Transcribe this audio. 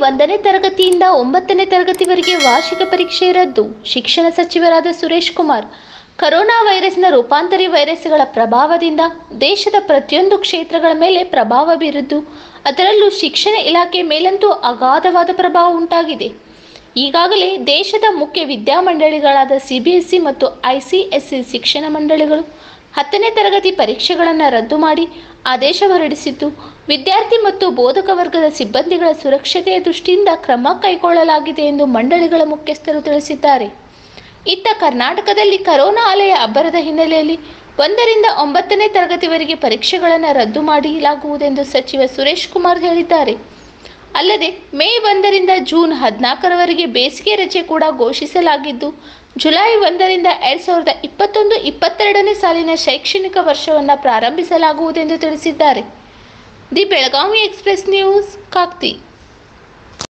ಒಂದನೇ ತರಗತಿಯಿಂದ ಒಂಬತ್ತನೇ ತರಗತಿವರೆಗೆ ವಾರ್ಷಿಕ ಪರೀಕ್ಷೆ ರದ್ದು ಶಿಕ್ಷಣ ಸಚಿವರಾದ ಸುರೇಶ್ ಕುಮಾರ್ ಕರೋನಾ ವೈರಸ್ನ ರೂಪಾಂತರಿ ವೈರಸ್ಗಳ ಪ್ರಭಾವದಿಂದ ದೇಶದ ಪ್ರತಿಯೊಂದು ಕ್ಷೇತ್ರಗಳ ಮೇಲೆ ಪ್ರಭಾವ ಬೀರಿದ್ದು ಅದರಲ್ಲೂ ಶಿಕ್ಷಣ ಇಲಾಖೆ ಮೇಲಂತೂ ಅಗಾಧವಾದ ಪ್ರಭಾವ ಉಂಟಾಗಿದೆ ಈಗಾಗಲೇ ದೇಶದ ಮುಖ್ಯ ವಿದ್ಯಾಮಂಡಳಿಗಳಾದ ಸಿಬಿಎಸ್ಇ ಮತ್ತು ಐಸಿಎಸ್ಸಿ ಶಿಕ್ಷಣ ಮಂಡಳಿಗಳು ಹತ್ತನೇ ತರಗತಿ ಪರೀಕ್ಷೆಗಳನ್ನು ರದ್ದು ಮಾಡಿ ಆದೇಶ ಹೊರಡಿಸಿದ್ದು ವಿದ್ಯಾರ್ಥಿ ಮತ್ತು ಬೋಧಕ ವರ್ಗದ ಸಿಬ್ಬಂದಿಗಳ ಸುರಕ್ಷತೆಯ ದೃಷ್ಟಿಯಿಂದ ಕ್ರಮ ಕೈಗೊಳ್ಳಲಾಗಿದೆ ಎಂದು ಮಂಡಳಿಗಳ ಮುಖ್ಯಸ್ಥರು ತಿಳಿಸಿದ್ದಾರೆ ಇತ್ತ ಕರ್ನಾಟಕದಲ್ಲಿ ಕರೋನಾ ಅಲೆಯ ಅಬ್ಬರದ ಹಿನ್ನೆಲೆಯಲ್ಲಿ ಒಂದರಿಂದ ಒಂಬತ್ತನೇ ತರಗತಿವರೆಗೆ ಪರೀಕ್ಷೆಗಳನ್ನು ರದ್ದು ಮಾಡಲಾಗುವುದೆಂದು ಸಚಿವ ಸುರೇಶ್ ಕುಮಾರ್ ಹೇಳಿದ್ದಾರೆ ಅಲ್ಲದೆ ಮೇ ಒಂದರಿಂದ ಜೂನ್ ಹದಿನಾಲ್ಕರವರೆಗೆ ಬೇಸಿಗೆ ರಜೆ ಕೂಡ ಘೋಷಿಸಲಾಗಿದ್ದು ಜುಲೈ ಒಂದರಿಂದ ಎರಡ್ ಸಾವಿರದ ಇಪ್ಪತ್ತೊಂದು ಇಪ್ಪತ್ತೆರಡನೇ ಸಾಲಿನ ಶೈಕ್ಷಣಿಕ ವರ್ಷವನ್ನು ಪ್ರಾರಂಭಿಸಲಾಗುವುದೆಂದು ತಿಳಿಸಿದ್ದಾರೆ the Belagavi express news Kakti